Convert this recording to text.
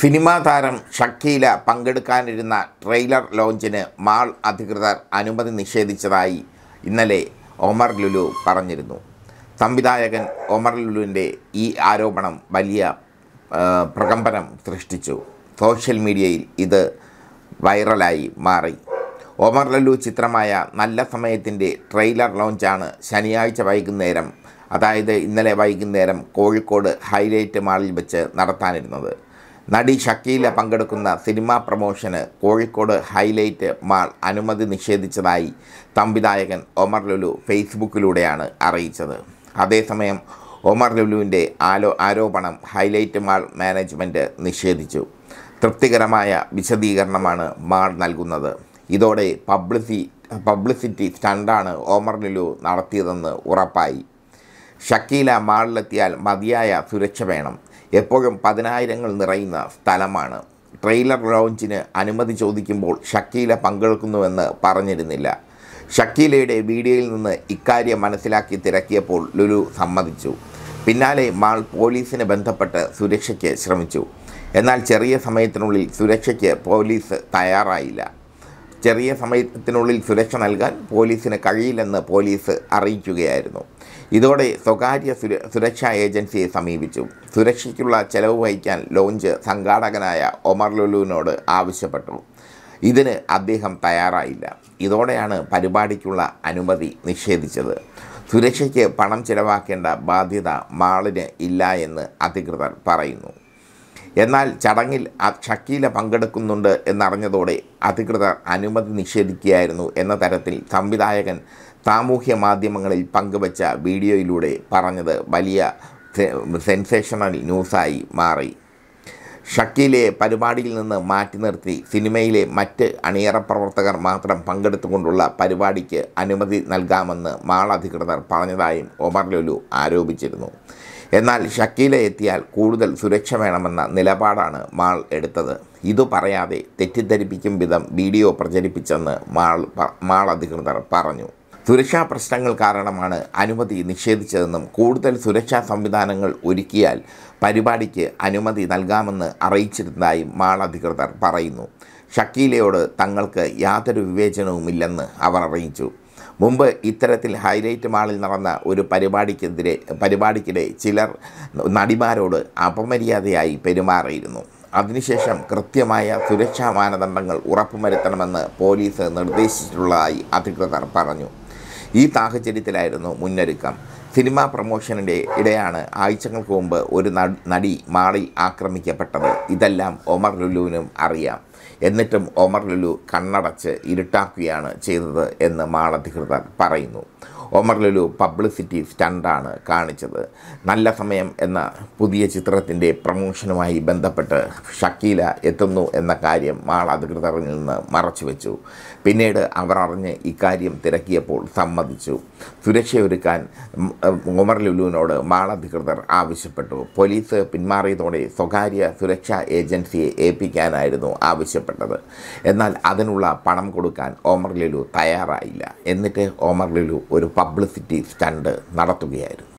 cinema താരം ഷക്കീല പങ്കെടുക്കാനിരുന്ന trailer ലോഞ്ചിന് മാൾ അധികൃതർ അനുമതി നിഷേധിച്ചതായി ഇന്നലെ ഒമർ ലുലു പറഞ്ഞിരുന്നു സംവിധായകൻ ഒമർ ലുലുവിൻ്റെ ഈ ആരോപണം വലിയ ആ, പ്രകമ്പനം സൃഷ്ടിച്ചു സോഷ്യൽ മീഡിയയിൽ ഇത് വൈറലായി മാറി ഒമർ ലുലു ചിത്രമായ നല്ല സമയത്തിൻ്റെ ട്രെയിലർ ലോഞ്ചാണ് ശനിയാഴ്ച വൈകുന്നേരം അതായത് ഇന്നലെ വൈകുന്നേരം കോഴിക്കോട് ഹൈലൈറ്റ് മാളിൽ വെച്ച് നടത്താനിരുന്നത് നടി ഷക്കീല പങ്കെടുക്കുന്ന സിനിമാ പ്രമോഷന് കോഴിക്കോട് ഹൈലൈറ്റ് മാൾ അനുമതി നിഷേധിച്ചതായി സംവിധായകൻ ഒമർ ലുലു ഫേസ്ബുക്കിലൂടെയാണ് അറിയിച്ചത് അതേസമയം ഒമർ ലുലുവിൻ്റെ ആലോ ആരോപണം ഹൈലൈറ്റ് മാൾ മാനേജ്മെൻറ്റ് നിഷേധിച്ചു തൃപ്തികരമായ വിശദീകരണമാണ് മാൾ നൽകുന്നത് ഇതോടെ പബ്ലിസി പബ്ലിസിറ്റി സ്റ്റണ്ടാണ് ഒമർ ലുലു നടത്തിയതെന്ന് ഉറപ്പായി ഷക്കീല മാളിലെത്തിയാൽ മതിയായ സുരക്ഷ വേണം എപ്പോഴും പതിനായിരങ്ങൾ നിറയുന്ന സ്ഥലമാണ് ട്രെയിലർ ലോഞ്ചിന് അനുമതി ചോദിക്കുമ്പോൾ ഷക്കീല പങ്കെടുക്കുന്നുവെന്ന് പറഞ്ഞിരുന്നില്ല ഷക്കീലയുടെ വീഡിയോയിൽ നിന്ന് ഇക്കാര്യം മനസ്സിലാക്കി തിരക്കിയപ്പോൾ ലുലു സമ്മതിച്ചു പിന്നാലെ മാൾ പോലീസിനെ ബന്ധപ്പെട്ട് സുരക്ഷയ്ക്ക് ശ്രമിച്ചു എന്നാൽ ചെറിയ സമയത്തിനുള്ളിൽ സുരക്ഷയ്ക്ക് പോലീസ് തയ്യാറായില്ല ചെറിയ സമയത്തിനുള്ളിൽ സുരക്ഷ നൽകാൻ പോലീസിന് കഴിയില്ലെന്ന് പോലീസ് അറിയിക്കുകയായിരുന്നു ഇതോടെ സ്വകാര്യ സുര സുരക്ഷാ ഏജൻസിയെ സമീപിച്ചു സുരക്ഷയ്ക്കുള്ള ചെലവ് വഹിക്കാൻ ലോഞ്ച് സംഘാടകനായ ഒമർ ലുലുവിനോട് ആവശ്യപ്പെട്ടു ഇതിന് അദ്ദേഹം തയ്യാറായില്ല ഇതോടെയാണ് പരിപാടിക്കുള്ള അനുമതി നിഷേധിച്ചത് സുരക്ഷയ്ക്ക് പണം ചിലവാക്കേണ്ട ബാധ്യത മാളിന് ഇല്ല എന്ന് അധികൃതർ പറയുന്നു എന്നാൽ ചടങ്ങിൽ അ- ഷക്കീല പങ്കെടുക്കുന്നുണ്ട് എന്നറിഞ്ഞതോടെ അധികൃതർ അനുമതി നിഷേധിക്കുകയായിരുന്നു എന്ന തരത്തിൽ സംവിധായകൻ സാമൂഹ്യ മാധ്യമങ്ങളിൽ പങ്കുവച്ച വീഡിയോയിലൂടെ പറഞ്ഞത് വലിയ സെ- സെൻസേഷണൽ ന്യൂസായി മാറി ഷക്കീലയെ പരിപാടിയിൽ നിന്ന് മാറ്റി നിർത്തി സിനിമയിലെ മറ്റ് അണിയറ പ്രവർത്തകർ മാത്രം പങ്കെടുത്തുകൊണ്ടുള്ള പരിപാടിക്ക് അനുമതി നൽകാമെന്ന് മാൾ അധികൃതർ പറഞ്ഞതായും ഒമർ ലുലു ആരോപിച്ചിരുന്നു എന്നാൽ ഷക്കീല എത്തിയാൽ കൂടുതൽ സുരക്ഷ വേണമെന്ന നിലപാടാണ് മാൾ എടുത്തത് ഇതു പറയാതെ തെറ്റിദ്ധരിപ്പിക്കും വിധം വീഡിയോ പ്രചരിപ്പിച്ചെന്ന് മാൾ പ- മാൾ അധികൃതർ പറഞ്ഞു സുരക്ഷാ പ്രശ്നങ്ങൾ കാരണമാണ് അനുമതി നിഷേധിച്ചതെന്നും കൂടുതൽ സുരക്ഷാ സംവിധാനങ്ങൾ ഒരുക്കിയാൽ പരിപാടിക്ക് അനുമതി നൽകാമെന്ന് അറിയിച്ചിരുന്നതായും മാൾ അധികൃതർ പറയുന്നു ഷക്കീലയോട് തങ്ങൾക്ക് യാതൊരു വിവേചനവുമില്ലെന്ന് അവർ അറിയിച്ചു മുമ്പ് ഇത്തരത്തിൽ ഹൈലൈറ്റ് മാളിൽ നടന്ന ഒരു പരിപാടിക്കെതിരെ പരിപാടിക്കിടെ ചിലർ നടിമാരോട് അപമര്യാദയായി പെരുമാറിയിരുന്നു അതിനുശേഷം കൃത്യമായ സുരക്ഷാ മാനദണ്ഡങ്ങൾ ഉറപ്പുവരുത്തണമെന്ന് പോലീസ് നിർദ്ദേശിച്ചിട്ടുള്ളതായി അധികൃതർ പറഞ്ഞു ഈ സാഹചര്യത്തിലായിരുന്നു മുന്നൊരുക്കം സിനിമാ പ്രമോഷനിടെ ഇടെയാണ് ആഴ്ചകൾക്ക് മുമ്പ് ഒരു ന- നടി മാളിൽ ആക്രമിക്കപ്പെട്ടത് ഇതെല്ലാം ഒമർ ലുലുവിനും അറിയാം എന്നിട്ടും ഒമർ ലുലു കണ്ണടച്ച് ഇരുട്ടാക്കുകയാണ് ചെയ്തത് എന്ന് മാൾ അധികൃതർ പറയുന്നു ഒമർ ലുലു പബ്ലിസിറ്റി സ്റ്റണ്ടാണ് കാണിച്ചത് നല്ല സമയം എന്ന പുതിയ ചിത്രത്തിൻ്റെ പ്രമോഷനുമായി ബന്ധപ്പെട്ട് ഷക്കീല എത്തുന്നു എന്ന കാര്യം മാൾ അധികൃതരിൽ നിന്ന് മറച്ചുവെച്ചു പിന്നീട് അവർ അറിഞ്ഞ് ഇക്കാര്യം തിരക്കിയപ്പോൾ സമ്മതിച്ചു സുരക്ഷയൊരുക്കാൻ ഉം, ഉം, ഒമർ ലുലുവിനോട് മാൾ അധികൃതർ ആവശ്യപ്പെട്ടു പോലീസ് പിന്മാറിയതോടെ സ്വകാര്യ സുരക്ഷാ ഏജൻസിയെ ഏൽപ്പിക്കാനായിരുന്നു ആവശ്യപ്പെട്ടത് എന്നാൽ അതിനുള്ള പണം കൊടുക്കാൻ ഒമർ ലുലു തയ്യാറായില്ല എന്നിട്ട് ഒമർ ലുലു ഒരു പബ്ലിസിറ്റി സ്റ്റണ്ട് നടത്തുകയായിരുന്നു